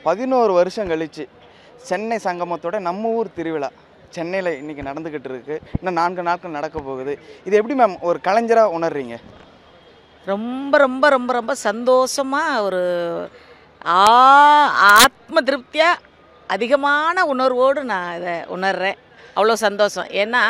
பதினோரு வருஷம் கழிச்சு சென்னை சங்கமத்தோட நம்ம ஊர் திருவிழா சென்னையில் இன்றைக்கி நடந்துக்கிட்டு இருக்கு இன்னும் நான்கு நாட்கள் நடக்க போகுது இது எப்படி மேம் ஒரு கலைஞராக உணர்றீங்க ரொம்ப ரொம்ப ரொம்ப ரொம்ப சந்தோஷமாக ஒரு ஆ ஆத்ம திருப்தியாக அதிகமான உணர்வோடு நான் இதை உணர்றேன் அவ்வளோ சந்தோஷம் ஏன்னா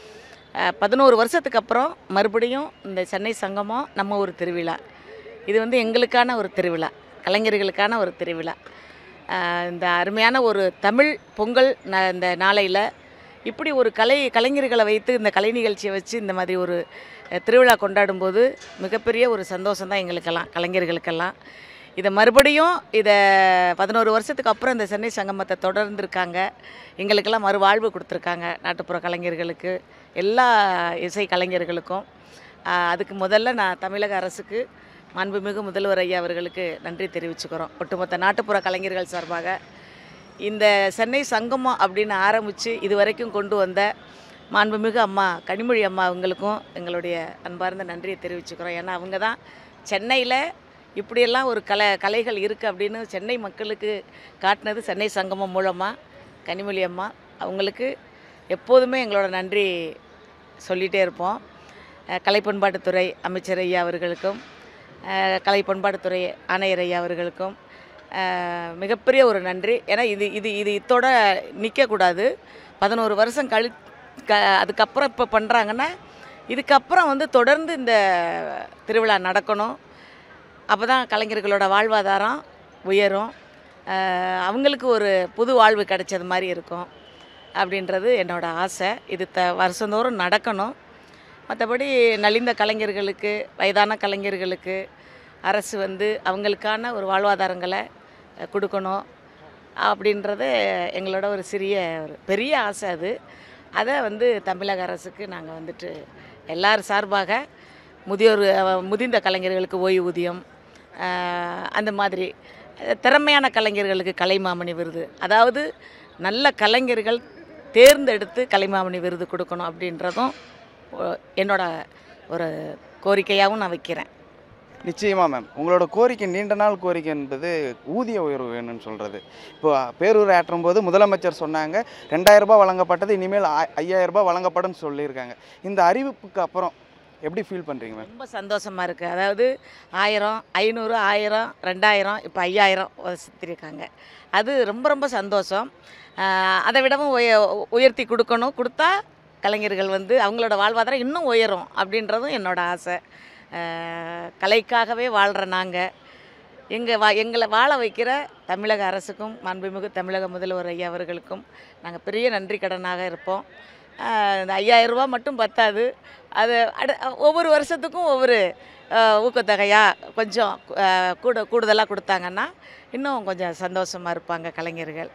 அஹ், பதினோரு வருஷத்துக்கு அப்புறம் மறுபடியும் இந்த சென்னை சங்கமம் நம்ம ஒரு திருவிழா இது வந்து எங்களுக்கான ஒரு திருவிழா கலைஞர்களுக்கான ஒரு திருவிழா அஹ், இந்த அருமையான ஒரு தமிழ் பொங்கல் ந இந்த நாளையில் இப்படி ஒரு கலை கலைஞர்களை வைத்து இந்த கலை நிகழ்ச்சியை வச்சு இந்த மாதிரி ஒரு அஹ், திருவிழா கொண்டாடும்போது மிகப்பெரிய ஒரு சந்தோஷம் தான் எங்களுக்கெல்லாம் கலைஞர்களுக்கெல்லாம் இதை மறுபடியும் இதை பதினோரு வருஷத்துக்கு அப்புறம் இந்த சென்னை சங்கமத்தை தொடர்ந்துருக்காங்க எங்களுக்கெல்லாம் மறுவாழ்வு கொடுத்துருக்காங்க நாட்டுப்புற கலைஞர்களுக்கு எல்லா இசை கலைஞர்களுக்கும் ஆஹ் அதுக்கு முதல்ல நான் தமிழக அரசுக்கு மாண்புமிகு முதல்வர் ஐயா அவர்களுக்கு நன்றி தெரிவிச்சுக்கிறோம் ஒட்டுமொத்த நாட்டுப்புற கலைஞர்கள் சார்பாக இந்த சென்னை சங்கமம் அப்படின்னு ஆரம்பித்து இது வரைக்கும் கொண்டு வந்த மாண்புமிகு அம்மா கனிமொழி அம்மா அவங்களுக்கும் எங்களுடைய அன்பார்ந்த நன்றியை தெரிவிச்சுக்கிறோம் ஏன்னா அவங்க தான் சென்னையில் இப்படியெல்லாம் ஒரு கலை கலைகள் இருக்குது அப்படின்னு சென்னை மக்களுக்கு காட்டினது சென்னை சங்கமம் மூலமாக கனிமொழி அம்மா அவங்களுக்கு எப்போதுமே எங்களோட நன்றி சொல்லிகிட்டே இருப்போம் அஹ் கலை பண்பாட்டுத்துறை அமைச்சர் ஐயா அவர்களுக்கும் அஹ் கலை பண்பாட்டுத்துறை ஆணையர் ஐயா அவர்களுக்கும் அஹ் மிகப்பெரிய ஒரு நன்றி ஏன்னா இது இது இது இத்தோட நிற்கக்கூடாது பதினோரு வருஷம் கழி க அதுக்கப்புறம் இப்போ பண்ணுறாங்கன்னா இதுக்கப்புறம் வந்து தொடர்ந்து இந்த திருவிழா நடக்கணும் அப்போ தான் கலைஞர்களோட வாழ்வாதாரம் உயரும் அஹ் அவங்களுக்கு ஒரு புது வாழ்வு கிடைச்சது மாதிரி இருக்கும் அப்படின்றது என்னோட ஆசை இது த வருஷந்தோறும் நடக்கணும் மற்றபடி நலிந்த கலைஞர்களுக்கு வயதான கலைஞர்களுக்கு அரசு வந்து அவங்களுக்கான ஒரு வாழ்வாதாரங்களை அஹ், கொடுக்கணும் அப்படின்றது எங்களோட ஒரு சிறிய ஒரு பெரிய ஆசை அது அதை வந்து தமிழக அரசுக்கு நாங்கள் வந்துட்டு எல்லார் சார்பாக முதியோர் அஹ், முதிர்ந்த கலைஞர்களுக்கு ஓய்வூதியம் அஹ், அந்த மாதிரி அஹ், திறமையான கலைஞர்களுக்கு கலைமாமணி விருது அதாவது நல்ல கலைஞர்கள் தேர்ந்தெடுத்து கலைமாமணி விருது கொடுக்கணும் அப்படின்றதும் ஒ- என்னோட ஒரு கோரிக்கையாகவும் நான் வைக்கிறேன் நிச்சயமா மேம் உங்களோட கோரிக்கை நீண்ட நாள் கோரிக்கை என்பது ஊதிய உயர்வு வேணும்னு சொல்கிறது இப்போ பேரூர் ஆற்றும் போது முதலமைச்சர் சொன்னாங்க ரெண்டாயிரம் ரூபாய் வழங்கப்பட்டது இனிமேல் ஆ- ஐயாயிரம் ரூபாய் வழங்கப்படும்னு சொல்லியிருக்காங்க இந்த அறிவிப்புக்கு அப்புறம் எப்படி ஃபீல் பண்ணுறீங்க மேம் ரொம்ப சந்தோஷமாக இருக்குது அதாவது ஆயிரம் ஐநூறு ஆயிரம் ரெண்டாயிரம் இப்போ ஐயாயிரம் வசத்திருக்காங்க அது ரொம்ப ரொம்ப சந்தோஷம் ஆஹ் அதை விடவும் உய உயர்த்தி கொடுக்கணும் கொடுத்தா கலைஞர்கள் வந்து அவங்களோட வாழ்வாதாரம் இன்னும் உயரும் அப்படின்றதும் என்னோட ஆசை ஆஹ் கலைக்காகவே வாழ்கிற நாங்கள் எங்கள் வா எங்களை வாழ வைக்கிற தமிழக அரசுக்கும் மாண்புமிகு தமிழக முதல்வர் ஐயா அவர்களுக்கும் நாங்கள் பெரிய நன்றி கடனாக இருப்போம் ஆஹ் இந்த ஐயாயிரம் ரூபாய் மட்டும் பத்தாது அது அடு ஒவ்வொரு வருஷத்துக்கும் ஒவ்வொரு ஆஹ் ஊக்கத்தொகையாக கொஞ்சம் ஆஹ் கூட கூடுதலாக கொடுத்தாங்கன்னா இன்னும் கொஞ்சம் சந்தோஷமாக இருப்பாங்க கலைஞர்கள்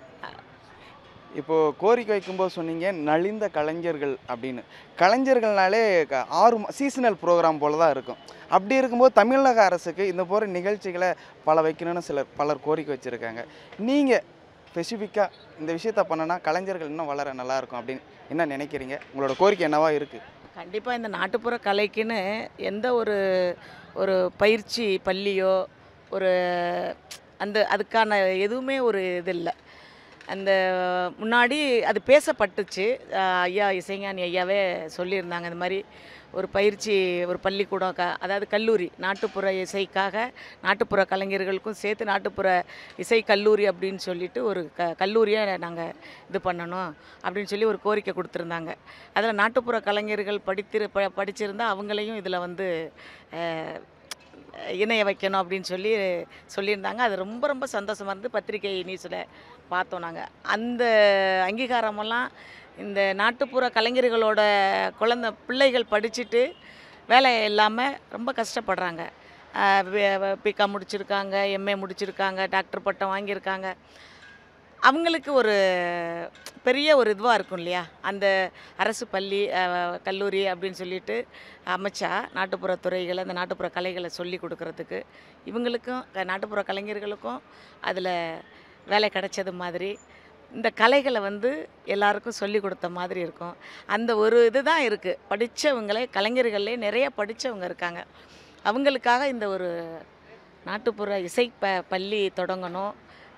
இப்போது கோரிக்கை வைக்கும்போது சொன்னீங்க நலிந்த கலைஞர்கள் அப்படின்னு கலைஞர்கள்னாலே க- ஆறு சீசனல் ப்ரோக்ராம் போல தான் இருக்கும் அப்படி இருக்கும்போது தமிழக அரசுக்கு இந்த போகிற நிகழ்ச்சிகளை பல வைக்கணும்னு சிலர் பலர் கோரிக்கை வச்சுருக்காங்க நீங்கள் ஸ்பெசிஃபிக்காக இந்த விஷயத்த பண்ணனா கலைஞர்கள் இன்னும் வளர நல்லா இருக்கும் அப்படின்னு என்ன நினைக்கிறீங்க உங்களோட கோரிக்கை என்னவா இருக்குது கண்டிப்பாக இந்த நாட்டுப்புற கலைக்குன்னு எந்த ஒரு ஒரு பயிற்சி பள்ளியோ ஒரு அந்த அதுக்கான எதுவுமே ஒரு இது இல்லை அந்த முன்னாடி அது பேசப்பட்டுச்சு ஆஹ் ஐயா இசைஞானி ஐயாவே சொல்லியிருந்தாங்க இந்த மாதிரி ஒரு பயிற்சி ஒரு பள்ளிக்கூடம் க அதாவது கல்லூரி நாட்டுப்புற இசைக்காக நாட்டுப்புற கலைஞர்களுக்கும் சேர்த்து நாட்டுப்புற இசை கல்லூரி அப்படின்னு சொல்லிட்டு ஒரு க கல்லூரியை நாங்கள் இது பண்ணணும் அப்படின்னு சொல்லி ஒரு கோரிக்கை கொடுத்துருந்தாங்க அதில் நாட்டுப்புற கலைஞர்கள் படித்திரு ப படிச்சிருந்தா அவங்களையும் இதில் வந்து அஹ், இணைய வைக்கணும் அப்படின்னு சொல்லி சொல்லியிருந்தாங்க அது ரொம்ப ரொம்ப சந்தோஷமாக இருந்து பத்திரிகை நியூஸில் பார்த்தோம் நாங்கள் அந்த அங்கீகாரமெல்லாம் இந்த நாட்டுப்புற கலைஞர்களோட குழந்த பிள்ளைகள் படிச்சுட்டு வேலை இல்லாமல் ரொம்ப கஷ்டப்படுறாங்க பிகாம் முடிச்சிருக்காங்க எம்ஏ முடிச்சிருக்காங்க டாக்டர் பட்டம் வாங்கியிருக்காங்க அவங்களுக்கு ஒரு பெரிய ஒரு இதுவாக இருக்கும் இல்லையா அந்த அரசு பள்ளி அஹ், கல்லூரி அப்படின்னு சொல்லிட்டு அமைச்சா நாட்டுப்புற துறைகளை அந்த நாட்டுப்புற கலைகளை சொல்லி கொடுக்கறதுக்கு இவங்களுக்கும் க- நாட்டுப்புற கலைஞர்களுக்கும் அதில் வேலை கிடைச்சது மாதிரி இந்த கலைகளை வந்து எல்லாருக்கும் சொல்லி கொடுத்த மாதிரி இருக்கும் அந்த ஒரு இதுதான் இருக்குது படித்தவங்களே கலைஞர்களே நிறைய படித்தவங்க இருக்காங்க அவங்களுக்காக இந்த ஒரு நாட்டுப்புற இசை ப பள்ளி தொடங்கணும்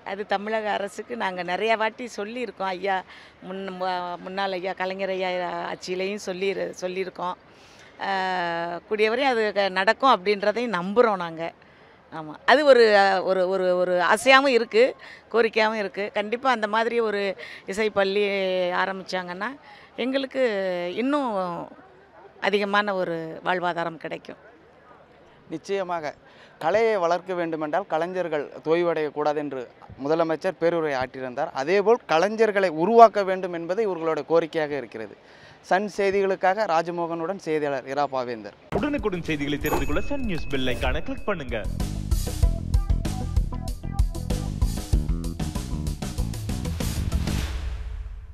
அது தமிழக அரசுக்கு நாங்கள் நிறைய வாட்டி சொல்லியிருக்கோம் ஐயா முன் மு- முன்னாள் ஐயா கலைஞர் ஐயா ஆட்சியிலையும் சொல்லி சொல்லியிருக்கோம் ஆஹ் கூடியவரையும் அது க- நடக்கும் அப்படின்றதையும் நம்புகிறோம் நாங்கள் ஆமாம் அது ஒரு அஹ், ஒரு ஒரு ஒரு ஆசையாகவும் இருக்குது கோரிக்கையாகவும் இருக்குது கண்டிப்பாக அந்த மாதிரி ஒரு இசைப்பள்ளி ஆரம்பித்தாங்கன்னா எங்களுக்கு இன்னும் அதிகமான ஒரு வாழ்வாதாரம் கிடைக்கும் நிச்சயமாக கலையை வளர்க்க வேண்டுமென்றால் கலைஞர்கள் தொய்வடையக்கூடாது என்று முதலமைச்சர் பேருரை ஆற்றியிருந்தார் அதேபோல் கலைஞர்களை உருவாக்க வேண்டும் என்பது இவர்களோட கோரிக்கையாக இருக்கிறது சன் செய்திகளுக்காக ராஜமோகனுடன் செய்தியாளர் இரா பாவேந்தர் உடனுக்குடன் செய்திகளை தெரிந்து கொள்ள சன் நியூஸ் பெல் ஐகானை கிளிக் பண்ணுங்க